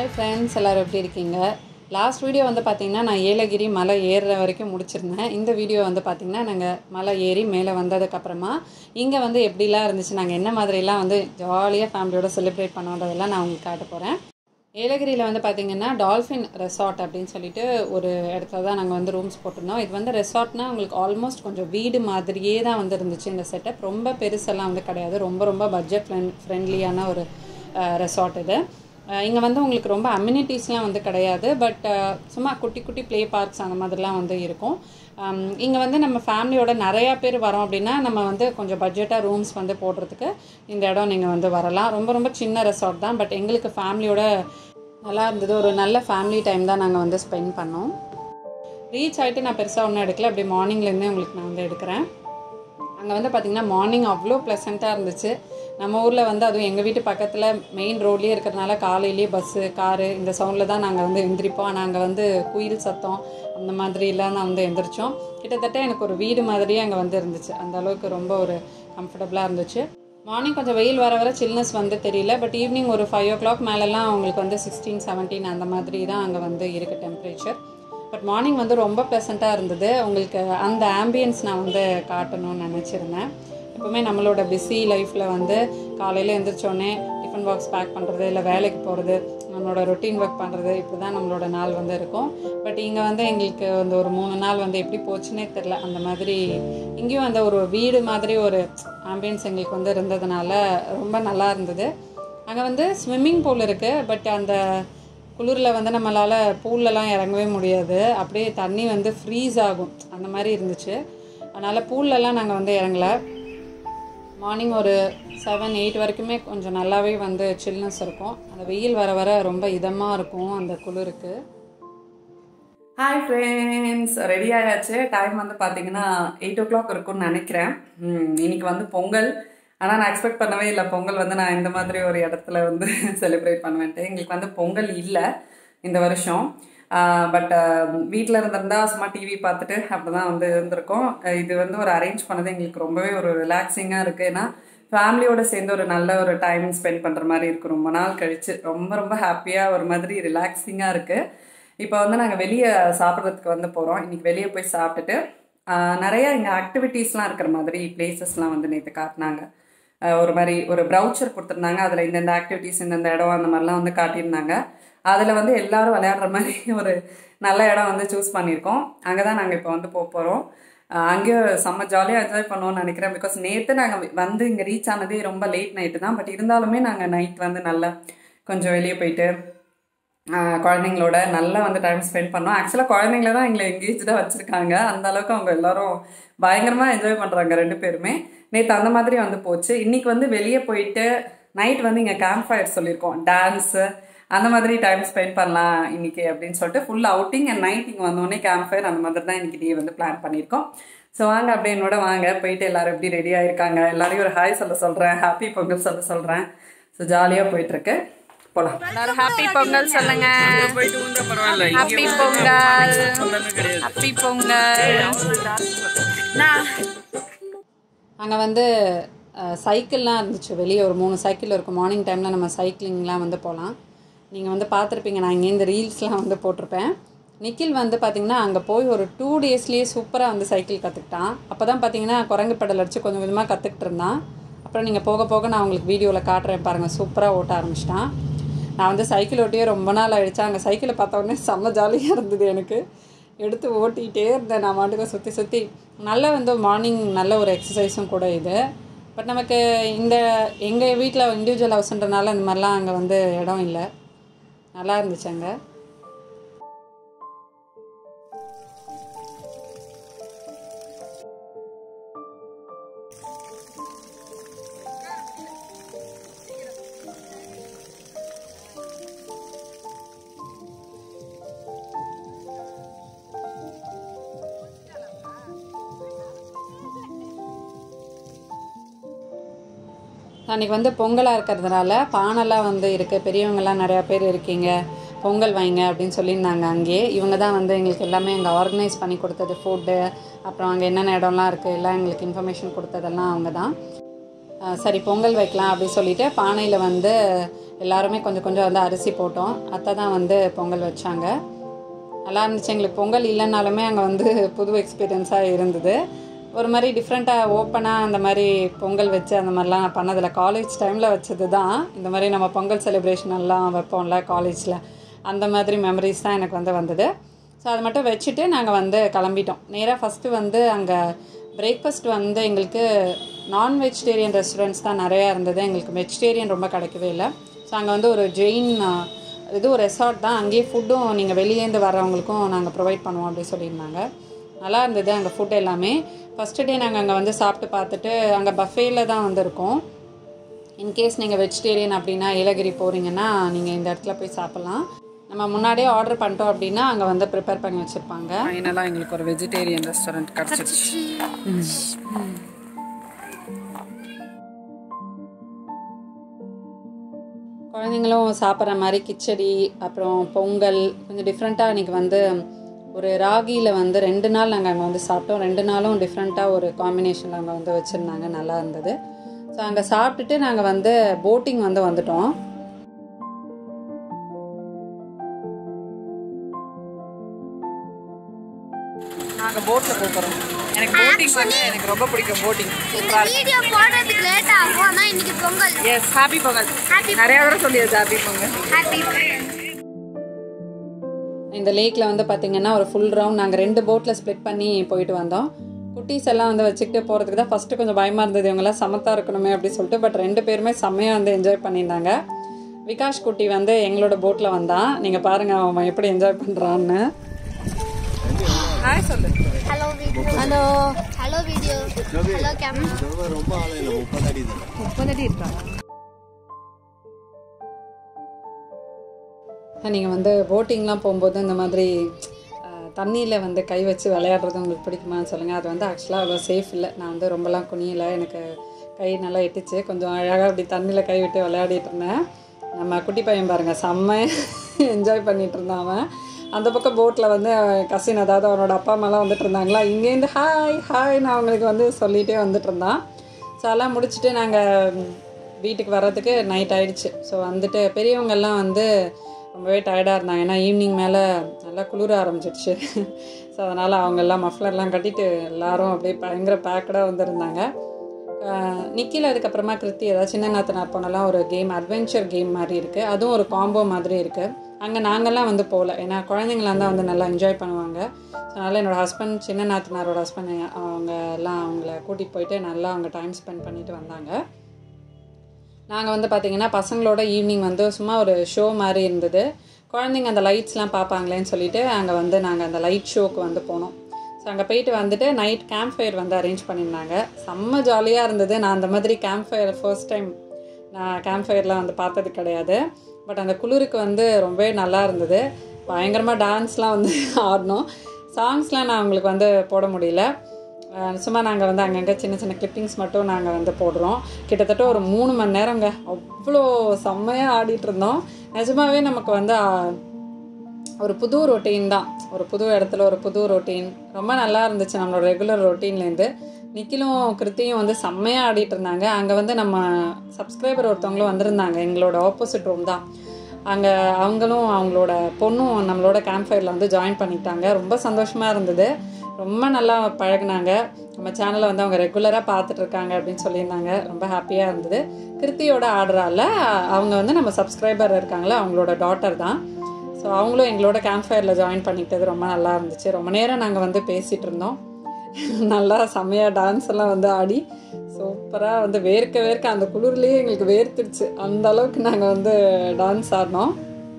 hi friends எல்லோரும் எப்படி இருக்கீங்க லாஸ்ட் வீடியோ வந்து பார்த்தீங்கன்னா நான் ஏலகிரி மலை ஏறுற வரைக்கும் முடிச்சிருந்தேன் இந்த வீடியோ வந்து பார்த்தீங்கன்னா நாங்கள் மலை ஏறி மேலே வந்ததுக்கப்புறமா இங்கே வந்து எப்படிலாம் இருந்துச்சு நாங்கள் என்ன மாதிரிலாம் வந்து ஜாலியாக ஃபேமிலியோட செலிப்ரேட் பண்ணோன்றதெல்லாம் நான் உங்களுக்கு காட்ட போகிறேன் ஏலகிரியில் வந்து பார்த்தீங்கன்னா டால்ஃபின் ரெசார்ட் அப்படின்னு சொல்லிட்டு ஒரு இடத்துல தான் நாங்கள் வந்து ரூம்ஸ் போட்டிருந்தோம் இது வந்து ரெசார்ட்னா உங்களுக்கு ஆல்மோஸ்ட் கொஞ்சம் வீடு மாதிரியே தான் வந்து இருந்துச்சு இந்த செட்டப் ரொம்ப பெருசெல்லாம் வந்து கிடையாது ரொம்ப ரொம்ப பட்ஜெட் ஃப்ரெண்ட் ஃப்ரெண்ட்லியான ஒரு ரெசார்ட் இது இங்கே வந்து உங்களுக்கு ரொம்ப அம்யூனிட்டிஸ்லாம் வந்து கிடையாது பட் சும்மா குட்டி குட்டி ப்ளே பார்க்ஸ் அந்த மாதிரிலாம் வந்து இருக்கும் இங்கே வந்து நம்ம ஃபேமிலியோட நிறையா பேர் வரோம் அப்படின்னா நம்ம வந்து கொஞ்சம் பட்ஜெட்டாக ரூம்ஸ் வந்து போடுறதுக்கு இந்த இடம் நீங்கள் வந்து வரலாம் ரொம்ப ரொம்ப சின்ன ரெசார்ட் தான் பட் எங்களுக்கு ஃபேமிலியோட நல்லா இருந்தது ஒரு நல்ல ஃபேமிலி டைம் தான் நாங்கள் வந்து ஸ்பெண்ட் பண்ணோம் ரீச் ஆகிட்டு நான் பெருசாக ஒன்றும் எடுக்கல அப்படி மார்னிங்லேருந்தே உங்களுக்கு நான் வந்து எடுக்கிறேன் அங்கே வந்து பார்த்திங்கன்னா மார்னிங் அவ்வளோ ப்ளசண்ட்டாக இருந்துச்சு நம்ம ஊரில் வந்து அதுவும் எங்கள் வீட்டு பக்கத்தில் மெயின் ரோட்லேயே இருக்கிறனால காலையிலேயே பஸ்ஸு காரு இந்த சவுண்டில் தான் நாங்கள் வந்து எந்திரிப்போம் நாங்கள் வந்து குயில் சத்தம் அந்த மாதிரிலாம் தான் வந்து எந்திரிச்சோம் கிட்டத்தட்ட எனக்கு ஒரு வீடு மாதிரியே அங்கே வந்து இருந்துச்சு அந்த அளவுக்கு ரொம்ப ஒரு கம்ஃபர்டபுளாக இருந்துச்சு மார்னிங் கொஞ்சம் வெயில் வர வர சில்னஸ் வந்து தெரியல பட் ஈவினிங் ஒரு ஃபைவ் ஓ கிளாக் மேலெலாம் உங்களுக்கு வந்து சிக்ஸ்டீன் செவன்டீன் அந்த மாதிரி தான் அங்கே வந்து இருக்குது டெம்பரேச்சர் பட் மார்னிங் வந்து ரொம்ப ப்ளசண்ட்டாக இருந்தது உங்களுக்கு அந்த ஆம்பியன்ஸ் நான் வந்து காட்டணும்னு நினச்சிருந்தேன் எப்போவுமே நம்மளோட பிஸி லைஃப்பில் வந்து காலையில் எழுந்திரிச்சோடனே டிஃபன் பாக்ஸ் பேக் பண்ணுறது இல்லை வேலைக்கு போகிறது நம்மளோட ரொட்டீன் ஒர்க் பண்ணுறது இப்படி தான் நம்மளோட நாள் வந்து இருக்கும் பட் இங்கே வந்து எங்களுக்கு வந்து ஒரு மூணு நாள் வந்து எப்படி போச்சுன்னே தெரில அந்த மாதிரி இங்கேயும் அந்த ஒரு வீடு மாதிரி ஒரு ஆம்பியன்ஸ் எங்களுக்கு வந்து இருந்ததுனால ரொம்ப நல்லா இருந்தது அங்கே வந்து ஸ்விம்மிங் பூல் இருக்குது பட் அந்த குளிரில் வந்து நம்மளால் பூல்லலாம் இறங்கவே முடியாது அப்படியே தண்ணி வந்து ஃப்ரீஸ் ஆகும் அந்த மாதிரி இருந்துச்சு அதனால் பூல்லலாம் நாங்கள் வந்து இறங்கலை மார்னிங் ஒரு செவன் எயிட் வரைக்குமே கொஞ்சம் நல்லாவே வந்து சில்னஸ் இருக்கும் அந்த வெயில் வர வர ரொம்ப இதமாக இருக்கும் அந்த குளிருக்கு ஹாய் ஃப்ரெண்ட்ஸ் ரெடி ஆயாச்சு டைம் வந்து பார்த்தீங்கன்னா எயிட் ஓ கிளாக் இருக்கும்னு நினைக்கிறேன் இன்னைக்கு வந்து பொங்கல் ஆனால் நான் எக்ஸ்பெக்ட் பண்ணவே இல்லை பொங்கல் வந்து நான் இந்த மாதிரி ஒரு இடத்துல வந்து செலிப்ரேட் பண்ணுவேன்ட்டு எங்களுக்கு வந்து பொங்கல் இல்லை இந்த வருஷம் பட் வீட்டில் இருந்திருந்தா சும்மா டிவி பார்த்துட்டு அப்படி தான் வந்து இருந்திருக்கோம் இது வந்து ஒரு அரேஞ்ச் பண்ணது எங்களுக்கு ரொம்பவே ஒரு ரிலாக்ஸிங்காக இருக்குது ஏன்னா ஃபேமிலியோட சேர்ந்து ஒரு நல்ல ஒரு டைம் ஸ்பெண்ட் பண்ணுற மாதிரி இருக்குது ரொம்ப நாள் கழித்து ரொம்ப ரொம்ப ஹாப்பியாக ஒரு மாதிரி ரிலாக்ஸிங்காக இருக்குது இப்போ வந்து நாங்கள் வெளியே சாப்பிட்றதுக்கு வந்து போகிறோம் இன்றைக்கி வெளியே போய் சாப்பிட்டுட்டு நிறையா இங்கே ஆக்டிவிட்டீஸ்லாம் இருக்கிற மாதிரி பிளேசஸ்லாம் வந்து நேற்று காட்டினாங்க ஒரு மாதிரி ஒரு ப்ரௌச்சர் கொடுத்துருந்தாங்க அதில் இந்தந்த ஆக்டிவிட்டீஸ் இந்தந்த இடம் அந்த மாதிரிலாம் வந்து காட்டியிருந்தாங்க அதில் வந்து எல்லாரும் விளையாடுற மாதிரி ஒரு நல்ல இடம் வந்து சூஸ் பண்ணியிருக்கோம் அங்கே தான் நாங்கள் இப்போ வந்து போக போகிறோம் அங்கேயும் செம்ம ஜாலியாக என்ஜாய் பண்ணுவோம்னு நினைக்கிறேன் பிகாஸ் நேற்று நாங்கள் வந்து இங்கே ரீச் ஆனதே ரொம்ப லேட் நைட்டு தான் பட் இருந்தாலுமே நாங்கள் நைட் வந்து நல்லா கொஞ்சம் வெளியே போயிட்டு குழந்தைங்களோட நல்லா வந்து டைம் ஸ்பெண்ட் பண்ணோம் ஆக்சுவலாக குழந்தைங்கள தான் எங்களை எங்கேஜாக வச்சுருக்காங்க அந்த அளவுக்கு அவங்க எல்லாரும் பயங்கரமாக என்ஜாய் பண்ணுறாங்க ரெண்டு பேருமே நேற்று அந்த மாதிரி வந்து போச்சு இன்றைக்கி வந்து வெளியே போயிட்டு நைட் வந்து இங்கே கேம்ப் ஃபயர் சொல்லியிருக்கோம் டான்ஸு அந்த மாதிரி டைம் ஸ்பெண்ட் பண்ணலாம் இன்னைக்கு அப்படின்னு சொல்லிட்டு ஃபுல் அவுட்டிங் அண்ட் நைட் இங்கே வந்தோடனே கேம்ப் ஃபயர் அந்த மாதிரி தான் இன்னைக்கு டே வந்து பிளான் பண்ணியிருக்கோம் ஸோ வாங்க அப்படியே என்னோட வாங்க போயிட்டு எல்லாரும் எப்படி ரெடி ஆயிருக்காங்க எல்லாரையும் ஒரு ஹாய் சொல்ல சொல்கிறேன் ஹாப்பி பொங்கல் சொல்ல சொல்கிறேன் ஸோ ஜாலியாக போயிட்டுருக்கு போலாம் எல்லாரும் ஹாப்பி பொங்கல் சொல்லுங்க ஹாப்பி பொங்கல் ஹாப்பி பொங்கல் அங்கே வந்து சைக்கிள்லாம் இருந்துச்சு வெளியே ஒரு மூணு சைக்கிள் இருக்கும் மார்னிங் டைமில் நம்ம சைக்கிளிங்லாம் வந்து போகலாம் நீங்கள் வந்து பார்த்துருப்பீங்க நான் இங்கே இந்த ரீல்ஸ்லாம் வந்து போட்டிருப்பேன் நிக்கில் வந்து பார்த்திங்கன்னா அங்கே போய் ஒரு டூ டேஸ்லேயே சூப்பராக வந்து சைக்கிள் கற்றுக்கிட்டான் அப்போ தான் பார்த்தீங்கன்னா குரங்கு பெடல் அடித்து கொஞ்சம் கொஞ்சமாக கற்றுக்கிட்டு இருந்தான் அப்புறம் நீங்கள் போக போக நான் உங்களுக்கு வீடியோவில் காட்டுறேன் பாருங்கள் சூப்பராக ஓட்ட ஆரம்பிச்சிட்டான் நான் வந்து சைக்கிள் ஓட்டியே ரொம்ப நாள் ஆகிடுச்சு அங்கே சைக்கிளை பார்த்த உடனே செம்ம ஜாலியாக இருந்தது எனக்கு எடுத்து ஓட்டிகிட்டே இருந்தேன் நான் மாட்டுக்கு சுற்றி சுற்றி நல்ல வந்து மார்னிங் நல்ல ஒரு எக்ஸசைஸும் கூட இது பட் நமக்கு இந்த எங்கள் வீட்டில் இண்டிவிஜுவல் ஹவுஸ்ன்றனால இந்த மாதிரிலாம் அங்கே வந்து இடம் இல்லை நல்லா இருந்துச்சு அங்கே அன்றைக்கி வந்து பொங்கலாக இருக்கிறதுனால பானைலாம் வந்து இருக்குது பெரியவங்களாம் நிறையா பேர் இருக்கீங்க பொங்கல் வைங்க அப்படின்னு சொல்லியிருந்தாங்க அங்கேயே இவங்க தான் வந்து எங்களுக்கு எல்லாமே அங்கே ஆர்கனைஸ் பண்ணி கொடுத்தது ஃபுட்டு அப்புறம் அங்கே என்னென்ன இடம்லாம் இருக்குது எல்லாம் எங்களுக்கு இன்ஃபர்மேஷன் கொடுத்ததெல்லாம் அவங்க தான் அஹ், சரி பொங்கல் வைக்கலாம் அப்படின்னு சொல்லிட்டு பானையில் வந்து எல்லாருமே கொஞ்சம் கொஞ்சம் வந்து அரிசி போட்டோம் அத்தை தான் வந்து பொங்கல் வச்சாங்க நல்லா இருந்துச்சு எங்களுக்கு பொங்கல் இல்லைனாலுமே அங்கே வந்து புது எக்ஸ்பீரியன்ஸாக இருந்தது ஒரு மாதிரி டிஃப்ரெண்ட்டாக ஓப்பனாக அந்த மாதிரி பொங்கல் வச்சு அந்த மாதிரிலாம் நான் பண்ணதில்லை காலேஜ் டைமில் வச்சது தான் இந்த மாதிரி நம்ம பொங்கல் செலிப்ரேஷன் எல்லாம் வைப்போம்ல காலேஜில் அந்த மாதிரி மெமரிஸ் தான் எனக்கு வந்து வந்தது ஸோ அதை மட்டும் வச்சுட்டு நாங்கள் வந்து கிளம்பிட்டோம் நேராக ஃபஸ்ட்டு வந்து அங்கே பிரேக்ஃபாஸ்ட் வந்து எங்களுக்கு நான் வெஜிடேரியன் ரெஸ்டாரண்ட்ஸ் தான் நிறையா இருந்தது எங்களுக்கு வெஜிடேரியன் ரொம்ப கிடைக்கவே இல்லை ஸோ அங்கே வந்து ஒரு ஜெயின் இது ஒரு ரெசார்ட் தான் அங்கேயே ஃபுட்டும் நீங்கள் வெளியேந்து வர்றவங்களுக்கும் நாங்கள் ப்ரொவைட் பண்ணுவோம் அப்படின்னு சொல்லியிருந்தாங்க நல்லா இருந்தது அங்கே ஃபுட் எல்லாமே ஃபஸ்ட்டு டே நாங்கள் அங்கே வந்து சாப்பிட்டு பார்த்துட்டு அங்கே பஃபேல தான் வந்திருக்கோம் இன்கேஸ் நீங்கள் வெஜிடேரியன் அப்படின்னா ஏலகிரி போகிறீங்கன்னா நீங்கள் இந்த இடத்துல போய் சாப்பிட்லாம் நம்ம முன்னாடியே ஆர்டர் பண்ணிட்டோம் அப்படின்னா அங்கே வந்து ப்ரிப்பேர் பண்ணி வச்சுருப்பாங்க ஃபைனலாக எங்களுக்கு ஒரு வெஜிடேரியன் ரெஸ்டாரண்ட் கிடச்சிருச்சு குழந்தைங்களும் சாப்பிட்ற மாதிரி கிச்சடி அப்புறம் பொங்கல் கொஞ்சம் டிஃப்ரெண்ட்டாக இன்றைக்கி வந்து ஒரு ராகியில் வந்து ரெண்டு நாள் நாங்கள் அங்கே வந்து சாப்பிட்டோம் ரெண்டு நாளும் டிஃப்ரெண்ட்டாக ஒரு காம்பினேஷனில் அங்கே வந்து வச்சுருந்தாங்க நல்லா இருந்தது ஸோ அங்கே சாப்பிட்டுட்டு நாங்கள் வந்து போட்டிங் வந்து வந்துட்டோம் நாங்கள் போட்டில் போகிறோம் எனக்கு போட்டிங் வந்து எனக்கு ரொம்ப பிடிக்கும் போட்டிங் இந்த வீடியோ போடுறதுக்கு லேட் ஆகும் ஆனா இன்னைக்கு Pongal yes happy Pongal Happy நிறைய தடவை சொல்லியாச்சு ஹாப்பி பொங்கல் ஹாப்பி இந்த லேக்கில் வந்து பார்த்திங்கன்னா ஒரு ஃபுல் ரவுண்ட் நாங்கள் ரெண்டு போட்டில் ஸ்ப்ளிட் பண்ணி போயிட்டு வந்தோம் குட்டீஸ் எல்லாம் வந்து வச்சுக்கிட்டு போகிறதுக்கு தான் ஃபஸ்ட்டு கொஞ்சம் பயமாக இருந்தது இவங்கெல்லாம் சமத்தா இருக்கணுமே அப்படி சொல்லிட்டு பட் ரெண்டு பேருமே செம்மையாக வந்து என்ஜாய் பண்ணியிருந்தாங்க விகாஷ் குட்டி வந்து எங்களோட போட்டில் வந்தான் நீங்கள் பாருங்கள் அவன் எப்படி என்ஜாய் பண்ணுறான்னு ஹாய் சொல்லு hello video hello hello video hello camera முப்பது அடி இருக்கா நீங்கள் வந்து போட்டிங்லாம் போகும்போது இந்த மாதிரி தண்ணியில் வந்து கை வச்சு விளையாடுறது உங்களுக்கு பிடிக்குமான்னு சொல்லுங்கள் அது வந்து ஆக்சுவலாக அவ்வளோ சேஃப் இல்லை நான் வந்து ரொம்பலாம் குனியலை எனக்கு கை நல்லா எட்டுச்சு கொஞ்சம் அழகாக அப்படி தண்ணியில் கை விட்டு விளையாடிட்டு இருந்தேன் நம்ம குட்டி பையன் பாருங்கள் செம்ம என்ஜாய் பண்ணிட்டு இருந்தான் அவன் அந்த பக்கம் போட்டில் வந்து கசின் அதாவது அவனோட அப்பா அம்மாலாம் வந்துட்டு இருந்தாங்களா இங்கேருந்து ஹாய் ஹாய் நான் அவங்களுக்கு வந்து சொல்லிகிட்டே வந்துட்டு இருந்தான் ஸோ அதெல்லாம் முடிச்சுட்டு நாங்கள் வீட்டுக்கு வர்றதுக்கு நைட் ஆயிடுச்சு ஸோ வந்துட்டு பெரியவங்கெல்லாம் வந்து ரொம்பவே டயர்டாக இருந்தாங்க ஏன்னா ஈவினிங் மேலே நல்லா குளிர ஆரம்பிச்சிடுச்சு ஸோ அதனால் அவங்கெல்லாம் மஃப்ளர்லாம் கட்டிட்டு எல்லாரும் அப்படியே பயங்கர பேக்கடாக வந்திருந்தாங்க நிக்கில் அதுக்கப்புறமா கிருத்தி ஏதாவது சின்ன நாத்தனார் பொண்ணெல்லாம் ஒரு கேம் அட்வென்ச்சர் கேம் மாதிரி இருக்குது அதுவும் ஒரு காம்போ மாதிரி இருக்குது அங்கே நாங்கள்லாம் வந்து போகல ஏன்னா குழந்தைங்களாம் தான் வந்து நல்லா என்ஜாய் பண்ணுவாங்க அதனால் என்னோடய ஹஸ்பண்ட் சின்ன நாத்தனாரோட ஹஸ்பண்ட் அவங்க எல்லாம் அவங்கள கூட்டிகிட்டு போயிட்டு நல்லா அவங்க டைம் ஸ்பெண்ட் பண்ணிட்டு வந்தாங்க நாங்கள் வந்து பார்த்திங்கன்னா பசங்களோட ஈவினிங் வந்து சும்மா ஒரு ஷோ மாதிரி இருந்தது குழந்தைங்க அந்த லைட்ஸ்லாம் பார்ப்பாங்களேன்னு சொல்லிட்டு அங்கே வந்து நாங்கள் அந்த லைட் ஷோக்கு வந்து போனோம் ஸோ அங்கே போயிட்டு வந்துட்டு நைட் கேம்ப் ஃபயர் வந்து அரேஞ்ச் பண்ணியிருந்தாங்க செம்ம ஜாலியாக இருந்தது நான் அந்த மாதிரி கேம்ப் ஃபயர் ஃபர்ஸ்ட் டைம் நான் கேம்ப் ஃபயர்லாம் வந்து பார்த்தது கிடையாது பட் அந்த குளிருக்கு வந்து ரொம்பவே நல்லா இருந்தது பயங்கரமாக டான்ஸ்லாம் வந்து ஆடினோம் சாங்ஸ்லாம் நான் உங்களுக்கு வந்து போட முடியல அஹ் சும்மா நாங்கள் வந்து அங்கங்கே சின்ன சின்ன கிளிப்பிங்ஸ் மட்டும் நாங்கள் வந்து போடுறோம் கிட்டத்தட்ட ஒரு மூணு மணி நேரங்க அவ்வளோ செம்மையாக ஆடிட்டு இருந்தோம் நிஜமாவே நமக்கு வந்து அஹ், ஒரு புது ரொட்டீன் தான் ஒரு புது இடத்துல ஒரு புது ரொட்டீன் ரொம்ப நல்லா இருந்துச்சு நம்மளோட ரெகுலர் ரொட்டீன்லேருந்து நிக்கிலும் கிருத்தியும் வந்து செம்மையாக ஆடிட்டு இருந்தாங்க அங்கே வந்து நம்ம சப்ஸ்கிரைபர் ஒருத்தவங்களும் வந்திருந்தாங்க எங்களோட ஆப்போசிட் ரூம் தான் அங்கே அவங்களும் அவங்களோட பொண்ணும் நம்மளோட கேம்ப் ஃபயரில் வந்து ஜாயின் பண்ணிக்கிட்டாங்க ரொம்ப சந்தோஷமாக இருந்தது ரொம்ப நல்லா பழகுனாங்க நம்ம சேனலை வந்து அவங்க ரெகுலராக பார்த்துட்டு இருக்காங்க அப்படின்னு சொல்லியிருந்தாங்க ரொம்ப ஹாப்பியாக இருந்தது கிருத்தியோட ஆடுறால அவங்க வந்து நம்ம சப்ஸ்கிரைபர் இருக்காங்களே அவங்களோட டாட்டர் தான் ஸோ அவங்களும் எங்களோட கேம்ப் ஃபயரில் ஜாயின் பண்ணிக்கிட்டது ரொம்ப நல்லா இருந்துச்சு ரொம்ப நேரம் நாங்கள் வந்து பேசிகிட்டு இருந்தோம் நல்லா செம்மையாக டான்ஸ் எல்லாம் வந்து ஆடி சூப்பராக வந்து வேர்க்க வேர்க்க அந்த குளிர்லேயே எங்களுக்கு வேர்த்துருச்சு அந்த அளவுக்கு நாங்கள் வந்து டான்ஸ் ஆடினோம்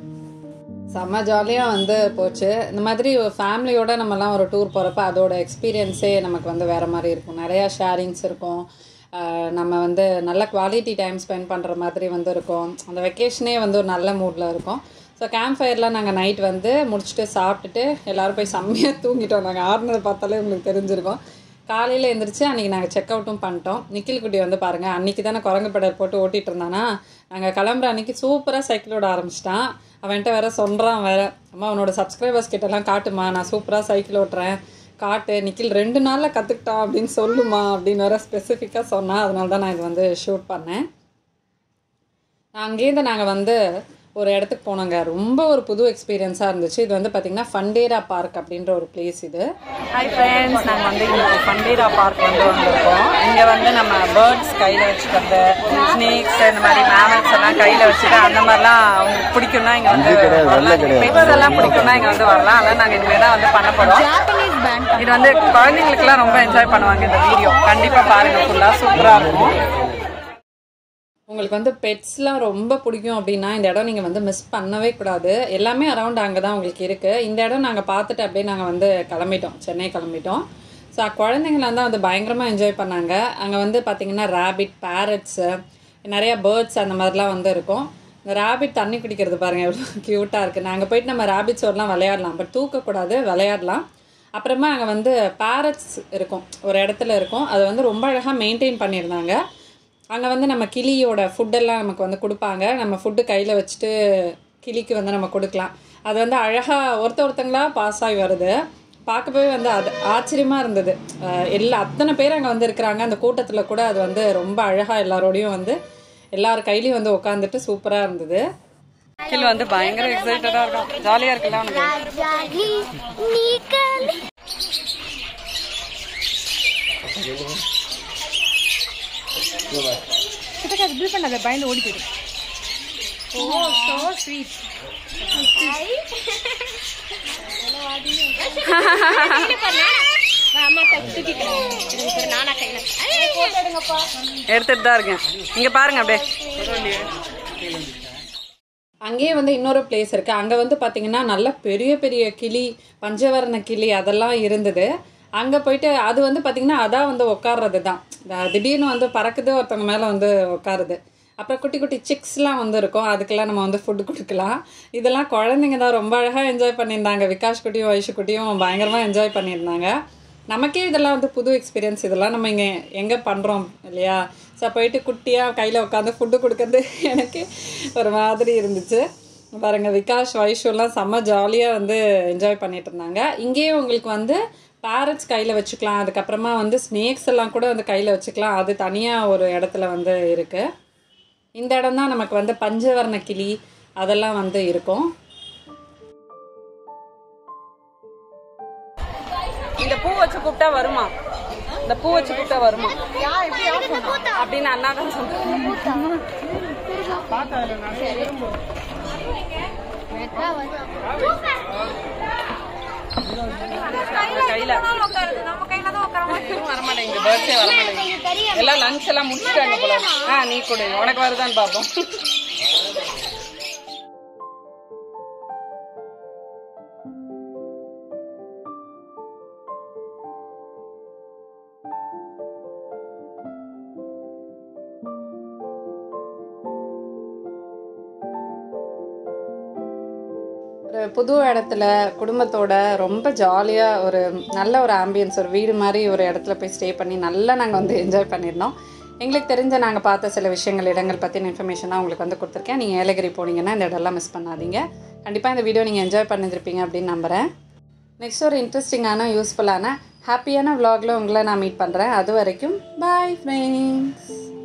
செம்ம ஜாலியாக வந்து போச்சு இந்த மாதிரி ஃபேமிலியோட நம்மலாம் ஒரு டூர் போகிறப்ப அதோட எக்ஸ்பீரியன்ஸே நமக்கு வந்து வேறு மாதிரி இருக்கும் நிறையா ஷேரிங்ஸ் இருக்கும் ஆஹ் நம்ம வந்து நல்ல குவாலிட்டி டைம் ஸ்பெண்ட் பண்ணுற மாதிரி வந்து இருக்கும் அந்த வெக்கேஷனே வந்து ஒரு நல்ல மூடில் இருக்கும் ஸோ கேம்ப் ஃபயர்லாம் நாங்கள் நைட் வந்து முடிச்சுட்டு சாப்பிட்டுட்டு எல்லோரும் போய் செம்மையாக தூங்கிட்டோம் நாங்கள் ஆடினதை பார்த்தாலே உங்களுக்கு தெரிஞ்சிருக்கும் காலையில் எழுந்திரிச்சு அன்றைக்கி நாங்கள் செக் அவுட்டும் பண்ணிட்டோம் நிக்கில் குட்டி வந்து பாருங்கள் அன்றைக்கி தானே குரங்கு பெடர் போட்டு ஓட்டிகிட்டு இருந்தானா நாங்கள் கிளம்புற அன்றைக்கி சூப்பராக சைக்கிள் ஓட ஆரம்பிச்சிட்டான் அவன்கிட்ட வேற சொல்கிறான் வேற அம்மா அவனோட சப்ஸ்கிரைபர்ஸ் கிட்டலாம் காட்டுமா நான் சூப்பராக சைக்கிள் ஓட்டுறேன் காட்டு நிக்கில் ரெண்டு நாளில் கற்றுக்கிட்டான் அப்படின்னு சொல்லுமா அப்படின்னு வர ஸ்பெசிஃபிக்காக சொன்னா அதனால தான் நான் இது வந்து ஷூட் பண்ணேன் அங்கேருந்து நாங்கள் வந்து ஒரு இடத்துக்கு போனோங்க ரொம்ப ஒரு புது எக்ஸ்பீரியன்ஸாக இருந்துச்சு இது வந்து பார்த்திங்கன்னா ஃபண்டேரா பார்க் அப்படின்ற ஒரு பிளேஸ் இது ஹாய் ஃப்ரெண்ட்ஸ் நாங்கள் வந்து இன்னைக்கு பண்டீரா பார்க் வந்து வந்திருக்கோம் இங்கே வந்து நம்ம பேர்ட்ஸ் கையில் வச்சுக்கிறது ஸ்னேக்ஸ் இந்த மாதிரி மேமல்ஸ் எல்லாம் கையில் வச்சுட்டு அந்த மாதிரிலாம் அவங்களுக்கு பிடிக்கும்னா இங்கே வந்து பெட்ஸ் எல்லாம் பிடிக்கும்னா இங்கே வந்து வரலாம் அதெல்லாம் நாங்கள் இனிமேல் தான் வந்து பண்ண போகிறோம் இது வந்து குழந்தைங்களுக்குலாம் ரொம்ப என்ஜாய் பண்ணுவாங்க இந்த வீடியோ கண்டிப்பாக பாருங்கள் ஃபுல்லாக சூப்பராக இருக்கும் உங்களுக்கு வந்து பெட்ஸ்லாம் ரொம்ப பிடிக்கும் அப்படின்னா இந்த இடம் நீங்கள் வந்து மிஸ் பண்ணவே கூடாது எல்லாமே அரௌண்ட் அங்கே தான் உங்களுக்கு இருக்குது இந்த இடம் நாங்கள் பார்த்துட்டு அப்படியே நாங்கள் வந்து கிளம்பிட்டோம் சென்னை கிளம்பிட்டோம் ஸோ குழந்தைங்களாம் தான் வந்து பயங்கரமாக என்ஜாய் பண்ணாங்க அங்கே வந்து பார்த்திங்கன்னா ரேபிட் பேரட்ஸு நிறைய பேர்ட்ஸ் அந்த மாதிரிலாம் வந்து இருக்கும் இந்த ரேபிட் தண்ணி குடிக்கிறது பாருங்கள் எவ்வளோ க்யூட்டாக இருக்குது நாங்கள் போயிட்டு நம்ம ரேபிட்ஸோடலாம் விளையாடலாம் பட் தூக்கக்கூடாது விளையாடலாம் அப்புறமா அங்கே வந்து பேரட்ஸ் இருக்கும் ஒரு இடத்துல இருக்கும் அது வந்து ரொம்ப அழகாக மெயின்டைன் பண்ணியிருந்தாங்க அங்கே வந்து நம்ம கிளியோட ஃபுட்டெல்லாம் நமக்கு வந்து கொடுப்பாங்க நம்ம ஃபுட்டு கையில் வச்சுட்டு கிளிக்கு வந்து நம்ம கொடுக்கலாம் அது வந்து அழகாக ஒருத்த ஒருத்தங்களா பாஸ் ஆகி வருது பார்க்கவே வந்து அது ஆச்சரியமாக இருந்தது அஹ் எல்லா அத்தனை பேர் அங்கே வந்து இருக்கிறாங்க அந்த கூட்டத்தில் கூட அது வந்து ரொம்ப அழகாக எல்லாரோடையும் வந்து எல்லார் கையிலையும் வந்து உட்காந்துட்டு சூப்பராக இருந்தது கீழ் வந்து பயங்கர எக்ஸைட்டடாக இருக்கும் ஜாலியாக இருக்குல்ல அவனுக்கு ராஜாலி நீக்கல் எடுத்துட்டு தான் இருக்கேன் இங்கே பாருங்க அப்படியே அங்கேயே வந்து இன்னொரு பிளேஸ் இருக்கு அங்கே வந்து பார்த்தீங்கன்னா நல்ல பெரிய பெரிய கிளி பஞ்சவர்ண கிளி அதெல்லாம் இருந்தது அங்கே போயிட்டு அது வந்து பார்த்தீங்கன்னா அதான் வந்து உட்கார்றது தான் த- திடீர்னு வந்து பறக்குது ஒருத்தவங்க மேலே வந்து உட்காருது அப்புறம் குட்டி குட்டி சிக்ஸ்லாம் வந்து இருக்கும் அதுக்கெல்லாம் நம்ம வந்து ஃபுட்டு கொடுக்கலாம் இதெல்லாம் குழந்தைங்க தான் ரொம்ப அழகாக என்ஜாய் பண்ணியிருந்தாங்க விகாஷ் குட்டியும் வைஷு குட்டியும் பயங்கரமாக என்ஜாய் பண்ணியிருந்தாங்க நமக்கே இதெல்லாம் வந்து புது எக்ஸ்பீரியன்ஸ் இதெல்லாம் நம்ம இங்கே எங்கே பண்ணுறோம் இல்லையா ஸோ போயிட்டு குட்டியாக கையில் உட்காந்து ஃபுட்டு கொடுக்கறது எனக்கு ஒரு மாதிரி இருந்துச்சு பாருங்க விகாஷ் வைஷுலாம் செம்ம ஜாலியாக வந்து என்ஜாய் பண்ணிட்டு இருந்தாங்க இங்கேயே உங்களுக்கு வந்து பேரட்ஸ் கையில் வச்சுக்கலாம் அதுக்கப்புறமா வந்து ஸ்னேக்ஸ் எல்லாம் கூட வந்து கையில் வச்சுக்கலாம் அது தனியாக ஒரு இடத்துல வந்து இருக்குது இந்த இடம் தான் நமக்கு வந்து பஞ்சவர்ண கிளி அதெல்லாம் வந்து இருக்கும் இந்த பூ வச்சு கூப்பிட்டா வருமா இந்த பூ வச்சு கூப்பிட்டா வருமா அப்படின்னு அண்ணா தான் சொல்றாங்க கையில வரமாட்டேங்குது பேர்ட்ஸே வரமாட்டேங்குது எல்லாம் லஞ்ச் எல்லாம் முடிச்சுட்டாங்க போல ஆ நீ கொடு உனக்கு வருதான்னு பார்ப்போம் ஒரு புது இடத்துல குடும்பத்தோட ரொம்ப ஜாலியாக ஒரு நல்ல ஒரு ஆம்பியன்ஸ் ஒரு வீடு மாதிரி ஒரு இடத்துல போய் ஸ்டே பண்ணி நல்லா நாங்கள் வந்து என்ஜாய் பண்ணியிருந்தோம் எங்களுக்கு தெரிஞ்ச நாங்கள் பார்த்த சில விஷயங்கள் இடங்கள் பற்றின இன்ஃபர்மேஷனாக உங்களுக்கு வந்து கொடுத்துருக்கேன் நீங்கள் ஏலகிரி போனீங்கன்னா இந்த இடம்லாம் மிஸ் பண்ணாதீங்க கண்டிப்பாக இந்த வீடியோ நீங்கள் என்ஜாய் பண்ணியிருப்பீங்க அப்படின்னு நம்புகிறேன் நெக்ஸ்ட் ஒரு இன்ட்ரெஸ்டிங்கான யூஸ்ஃபுல்லான ஹாப்பியான vlogல உங்களை நான் மீட் பண்ணுறேன் அது வரைக்கும் பாய் ஃப்ரெண்ட்ஸ்